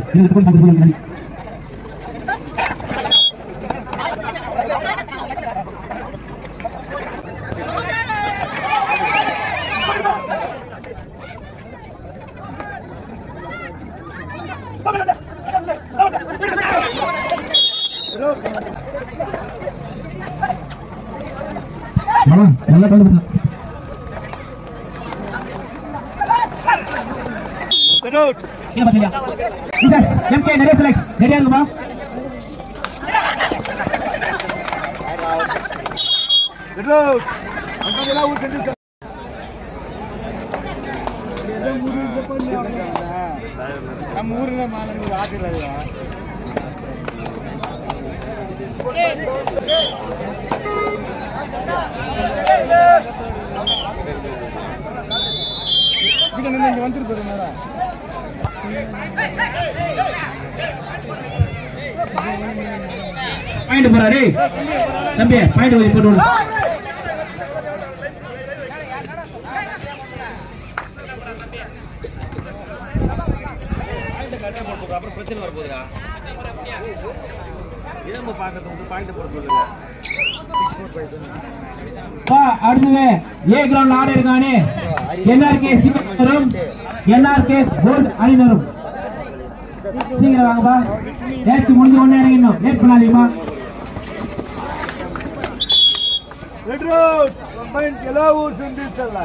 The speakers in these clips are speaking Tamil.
இதுக்கு போய் சண்டை போடுங்க மேடம் நல்லா கண்டுபிடிச்சா கீழே பாத்தீங்களா டீச்சர் எம்கே நிறைய செலக்ட் ரெடியா இருக்குமா ನಮ್ಮ ಊರಿನ ಮಾನವ ಆಟಿಲ್ಲ இங்க வந்துருக்கு மேடம் பாயிண்ட் போறாரு தம்பி பாயிண்ட் கொஞ்சம் போட்டு விடு அப்புறம் பிரச்சனை வரப்போகுதுடா ஏன் பார்க்கறது வந்து பாயிண்ட் போட சொல்லுங்க பா அடுத்தது ஏ கிரவுண்ட் ஆட இருக்கானே என்ஆர்கே சிவரும் என்ஆர்கே கோல்ட் அணியினரும் சீக்கிரம் வாங்கப்பா நேற்று முடிஞ்ச உடனே இறங்கணும் லேட் பண்ணாதீங்கம்மா ரெட் ரோட் கம்பைன் ಕೆಲವು ಸಿಂಧಿಸಲ್ಲ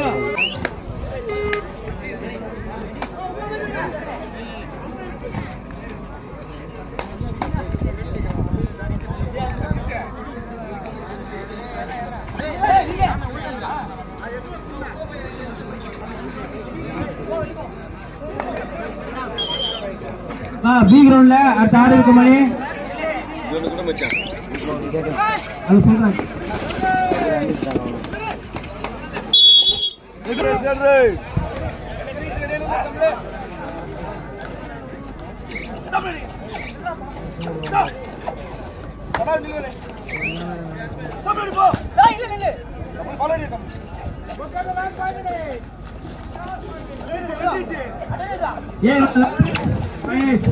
ஆ பி கிரவுண்ட்ல அடுத்த ஆடு இருக்கு மணி அது சொல்றேன் ஏ மகேஷ்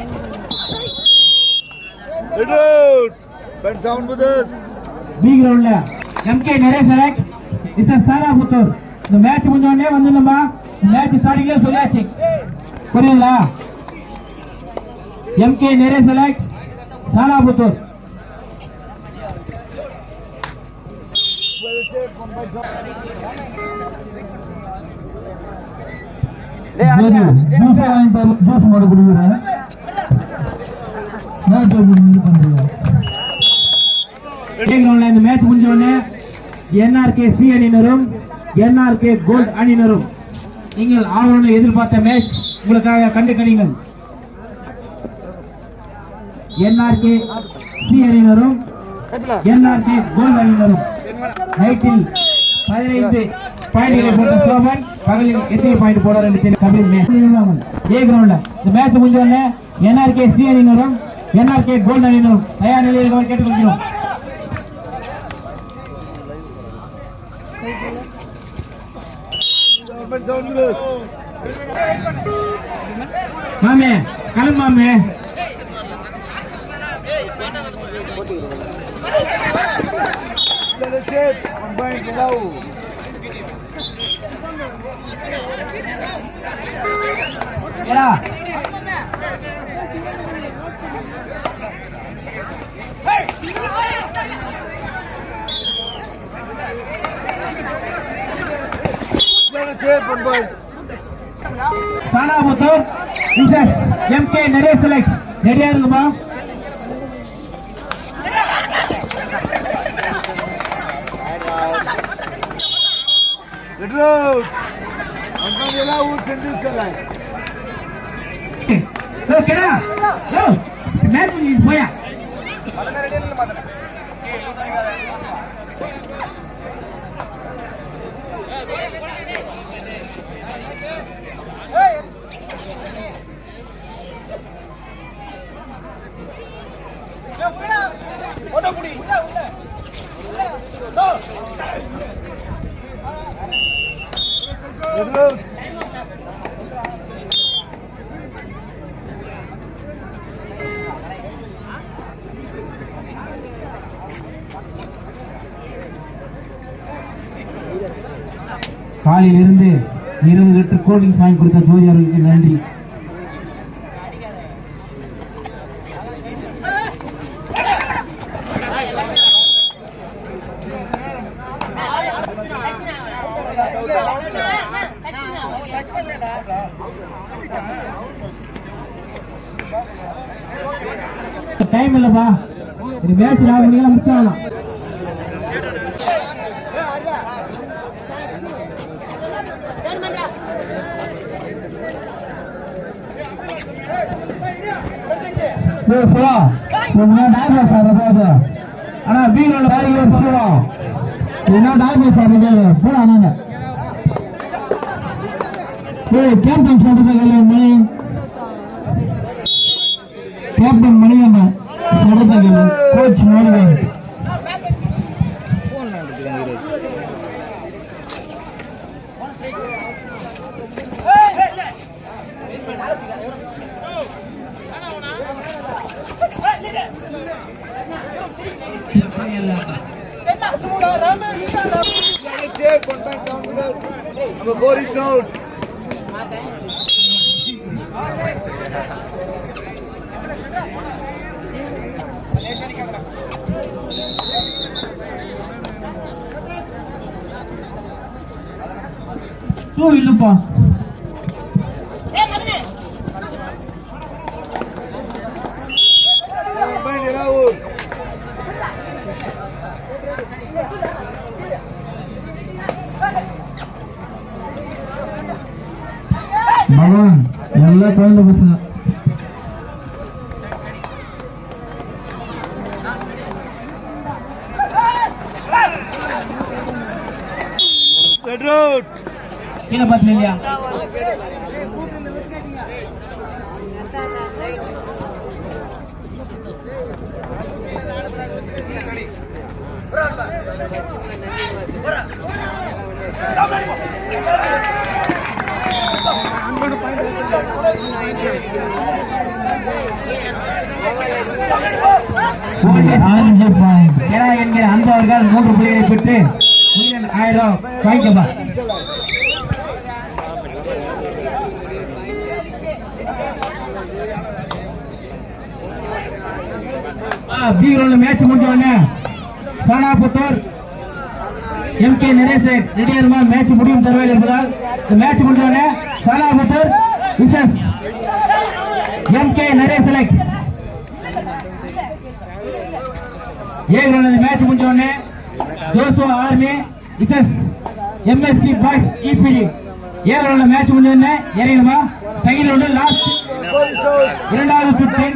ரெட் ரோட் பென் சவுண்ட் வித் us பி கிரவுண்ட்ல எம்கே நிறைய செலக்ட் இஸ் சாராபுத்தூர் இந்த மேட்ச் முடிஞ்ச உடனே வந்துடணும்பா மேட்ச் ஸ்டார்டிங்ல சொல்லியாச்சு புரியுங்களா எம்கே நிறைய செலக்ட் சாராபுத்தூர் ஜூஸ் மாடு குடிக்கிறேன் மேட்ச் பண்றீங்க கிரவுண்ட்ல இந்த மேட்ச் முடிஞ்ச உடனே என்ஆர்கே சி அணியினரும் என்ஆர்கே கோல்ட் அணியினரும் நீங்கள் ஆவணம் எதிர்பார்த்த மேட்ச் உங்களுக்காக கண்டு கணிங்கள் என்ஆர்கே சி அணியினரும் என்ஆர்கே கோல்ட் அணியினரும் நைட்டில் பதினைந்து பாயிண்ட்களை போட்ட சோமன் பகலில் எத்தனை பாயிண்ட் போட ரெண்டு தெரியும் கபில் ஏ கிரவுண்ட்ல இந்த மேட்ச் முடிஞ்ச உடனே என்ஆர்கே சி அணியினரும் என்ஆர்கே கோல்ட் அணியினரும் தயார் நிலையில் இருக்குமாறு கேட்டுக்கொள்கிறோம் பென் சவுண்ட் வித் us மாமே கிளம்பு மாமே Let us shape combine ಕೆಲವು ஏடா Let us shape combine Sanaputhur மிஸ்ஸஸ் எம் கே நிறைய செலக்ட் ரெடியா இருக்குமா ரெட் ரோட் கம்பைன் ಕೆಲವು ಸಿಂಧಿಸಲ್ಲ ஓகேடா ஓ மேட்ச் போயா ரெட் ரோட் காலையில் இருந்து இருபது லிட்டர் கூல்ட்ரிங்க்ஸ் வாங்கி கொடுத்த ஜோதி அவர்களுக்கு நன்றி டைம் இல்லப்பா இது மேட்ச் நாலு மணிக்கெல்லாம் முடிச்சாகலாம் சிவா என்ன டாக்டர் சார் போது ஆனா பீரோட பாருங்க சிவா என்ன டாக்டர் சார் போடா நாங்க ஏய் கேப்டன் சொல்றது கேளு மணி கேப்டன் மணிகண்டன் சொல்றது கேளு coach Manikandan Check, one point down with us. Number four is out. Two இல்லப்பா One point, you're out. பகவான் எல்லா குழந்தை பசங்க Red road. கீழே பார்த்து இல்லையா ஆரஞ்சு பாயிண்ட் கேரா என்கிற அன்பவர்கள் மூன்று புள்ளிகளை பெற்று புள்ளிகள் ஆயிரம் வாங்கிக்கப்பா பி கிரவுண்ட்ல மேட்ச் முடிஞ்ச உடனே சோனாபுத்தூர் எம் கே நரேசன் ரெடியர்மா மேட்ச் முடியும் தருவாயில் இருப்பதால் இந்த மேட்ச் முடிஞ்ச உடனே Sonaputhur versus M K Naresh select A ground match முடிஞ்ச உடனே ஜோசோ ஆர்மி விசஸ் எம்எஸ்சி பாய்ஸ் இபிடி ஏ கிரவுண்ட்ல மேட்ச் முடிஞ்ச உடனே இறங்கணுமா செகண்ட் ரவுண்ட் லாஸ்ட் இரண்டாவது சுற்றில்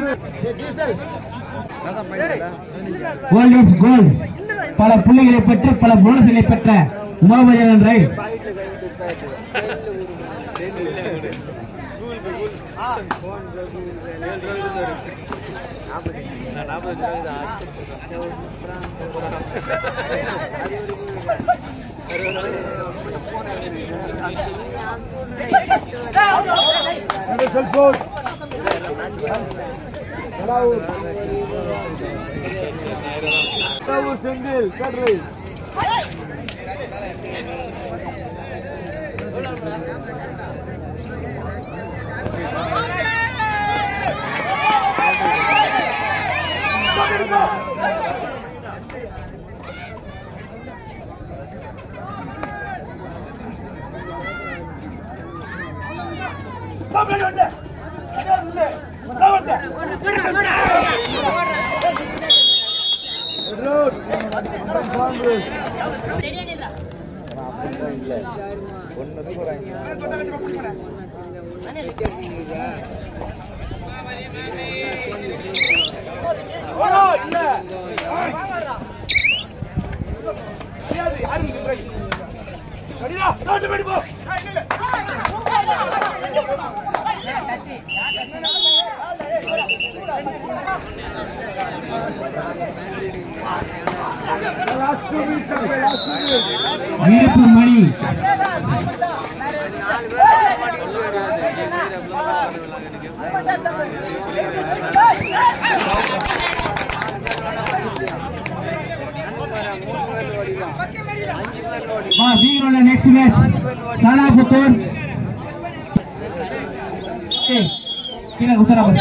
கோல்ட் இஸ் கோல்ட் பல புள்ளிகளை பெற்று பல போனஸ்களை பெற்ற Mohammed right Number cell phone. Raul. Raul single. Cut right. Red road. Congress. Last two minutes. okay, Last two minutes. இழுப்பு மணி வா சீக்கிரம் நெக்ஸ்ட் மேட்ச் சாலாபுத்தூர் ஏய், கீழே குசரா பாரு.